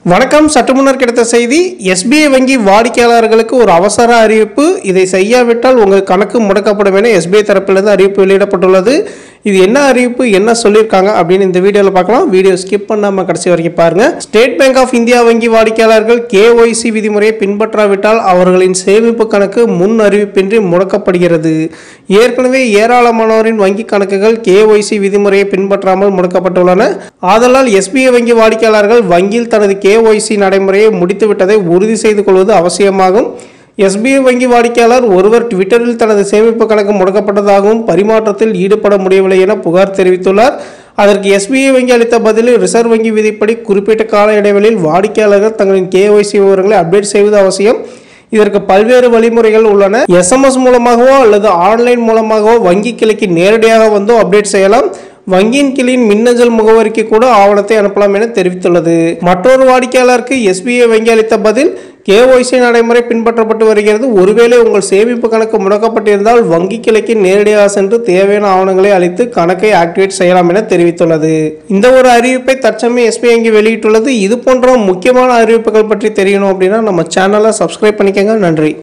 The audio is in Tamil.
வணக்கம் சற்று முன்னர் கிடைத்த செய்தி எஸ்பிஐ வங்கி வாடிக்கையாளர்களுக்கு ஒரு அவசர அறிவிப்பு இதை செய்யாவிட்டால் உங்கள் கணக்கு முடக்கப்படும் என எஸ்பிஐ தரப்பிலிருந்து அறிவிப்பு வெளியிடப்பட்டுள்ளது இது என்ன அறிவிப்பு என்ன சொல்லியிருக்காங்க அப்படின்னு இந்த வீடியோவில் பார்க்கலாம் வீடியோ ஸ்கிப் பண்ணாமல் கடைசி வரைக்கும் பாருங்க ஸ்டேட் பேங்க் ஆஃப் இந்தியா வங்கி வாடிக்கையாளர்கள் கேஒய்சி விதிமுறையை பின்பற்றாவிட்டால் அவர்களின் சேமிப்பு கணக்கு முன் அறிவிப்பின்றி முடக்கப்படுகிறது ஏற்கனவே ஏராளமானோரின் வங்கி கணக்குகள் கேஒய்சி விதிமுறையை பின்பற்றாமல் முடக்கப்பட்டுள்ளன ஆதலால் எஸ்பிஐ வங்கி வாடிக்கையாளர்கள் வங்கியில் தனது கேஒய்சி நடைமுறையை முடித்துவிட்டதை உறுதி செய்து கொள்வது அவசியமாகும் எஸ்பிஐ வங்கி வாடிக்கையாளர் ஒருவர் ட்விட்டரில் தனது சேமிப்பு கணக்கு முடக்கப்பட்டதாகவும் பரிமாற்றத்தில் ஈடுபட முடியவில்லை என புகார் தெரிவித்துள்ளார் அதற்கு எஸ்பிஐ வங்கி அளித்த பதிலில் ரிசர்வ் வங்கி விதிப்படி குறிப்பிட்ட கால இடைவெளியில் வாடிக்கையாளர்கள் தங்களின் கேஒய்சி விவரங்களை அப்டேட் செய்வது அவசியம் இதற்கு பல்வேறு வழிமுறைகள் உள்ளன எஸ்எம்எஸ் மூலமாகவோ அல்லது ஆன்லைன் மூலமாகவோ வங்கி கிளைக்கு நேரடியாக வந்து அப்டேட் செய்யலாம் வங்கியின் கிளையின் மின்னஞ்சல் முகவரிக்கு கூட ஆவணத்தை அனுப்பலாம் என தெரிவித்துள்ளது மற்றொரு வாடிக்கையாளருக்கு எஸ்பிஐ வங்கி அளித்த பதில் கேஒய்சி நடைமுறை பின்பற்றப்பட்டு வருகிறது ஒருவேளை உங்கள் சேமிப்பு கணக்கு முடக்கப்பட்டிருந்தால் வங்கி கிளைக்கு நேரடியாக சென்று தேவையான ஆவணங்களை அளித்து கணக்கை ஆக்டிவேட் செய்யலாம் என தெரிவித்துள்ளது இந்த ஒரு அறிவிப்பை தற்சமயம் எஸ்பிஐ வங்கி வெளியிட்டுள்ளது இது போன்ற முக்கியமான அறிவிப்புகள் பற்றி தெரியணும் அப்படின்னா நம்ம சேனலை சப்ஸ்கிரைப் பண்ணிக்கங்க நன்றி